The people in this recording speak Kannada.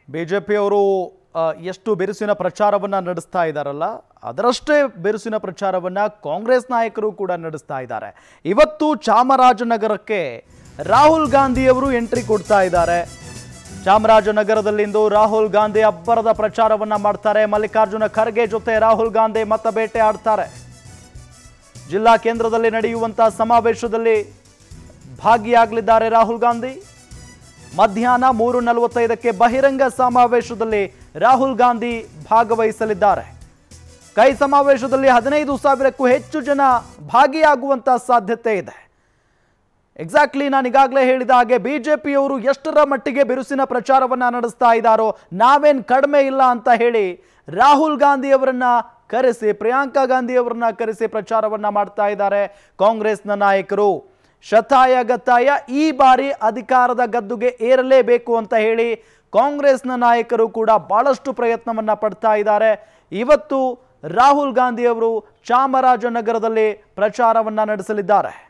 ಬಿಜೆಪಿಯವರು ಎಷ್ಟು ಬಿರುಸಿನ ಪ್ರಚಾರವನ್ನ ನಡೆಸ್ತಾ ಇದ್ದಾರಲ್ಲ ಅದರಷ್ಟೇ ಬಿರುಸಿನ ಪ್ರಚಾರವನ್ನ ಕಾಂಗ್ರೆಸ್ ನಾಯಕರು ಕೂಡ ನಡೆಸ್ತಾ ಇದ್ದಾರೆ ಇವತ್ತು ಚಾಮರಾಜನಗರಕ್ಕೆ ರಾಹುಲ್ ಗಾಂಧಿಯವರು ಎಂಟ್ರಿ ಕೊಡ್ತಾ ಇದ್ದಾರೆ ಚಾಮರಾಜನಗರದಲ್ಲಿಂದು ರಾಹುಲ್ ಗಾಂಧಿ ಅಬ್ಬರದ ಪ್ರಚಾರವನ್ನ ಮಾಡ್ತಾರೆ ಮಲ್ಲಿಕಾರ್ಜುನ ಖರ್ಗೆ ಜೊತೆ ರಾಹುಲ್ ಗಾಂಧಿ ಮತ ಬೇಟೆ ಆಡ್ತಾರೆ ಜಿಲ್ಲಾ ಕೇಂದ್ರದಲ್ಲಿ ನಡೆಯುವಂತಹ ಸಮಾವೇಶದಲ್ಲಿ ಭಾಗಿಯಾಗಲಿದ್ದಾರೆ ರಾಹುಲ್ ಗಾಂಧಿ ಮಧ್ಯಾಹ್ನ ಮೂರು ನಲವತ್ತೈದಕ್ಕೆ ಬಹಿರಂಗ ಸಮಾವೇಶದಲ್ಲಿ ರಾಹುಲ್ ಗಾಂಧಿ ಭಾಗವಹಿಸಲಿದ್ದಾರೆ ಕೈ ಸಮಾವೇಶದಲ್ಲಿ ಹದಿನೈದು ಸಾವಿರಕ್ಕೂ ಹೆಚ್ಚು ಜನ ಭಾಗಿಯಾಗುವಂತ ಸಾಧ್ಯತೆ ಇದೆ ಎಕ್ಸಾಕ್ಟ್ಲಿ ನಾನು ಈಗಾಗಲೇ ಹೇಳಿದ ಹಾಗೆ ಬಿಜೆಪಿಯವರು ಎಷ್ಟರ ಮಟ್ಟಿಗೆ ಬಿರುಸಿನ ಪ್ರಚಾರವನ್ನ ನಡೆಸ್ತಾ ಇದ್ದಾರೋ ನಾವೇನ್ ಕಡಿಮೆ ಇಲ್ಲ ಅಂತ ಹೇಳಿ ರಾಹುಲ್ ಗಾಂಧಿ ಅವರನ್ನ ಕರೆಸಿ ಪ್ರಿಯಾಂಕಾ ಗಾಂಧಿ ಅವರನ್ನ ಕರೆಸಿ ಪ್ರಚಾರವನ್ನ ಮಾಡ್ತಾ ಇದ್ದಾರೆ ಕಾಂಗ್ರೆಸ್ನ ನಾಯಕರು ಶತಾಯ ಗತಾಯ ಈ ಬಾರಿ ಅಧಿಕಾರದ ಗದ್ದುಗೆ ಏರಲೇಬೇಕು ಅಂತ ಹೇಳಿ ಕಾಂಗ್ರೆಸ್ನ ನಾಯಕರು ಕೂಡ ಬಹಳಷ್ಟು ಪ್ರಯತ್ನವನ್ನ ಪಡ್ತಾ ಇದ್ದಾರೆ ಇವತ್ತು ರಾಹುಲ್ ಗಾಂಧಿ ಅವರು ಚಾಮರಾಜನಗರದಲ್ಲಿ ಪ್ರಚಾರವನ್ನ ನಡೆಸಲಿದ್ದಾರೆ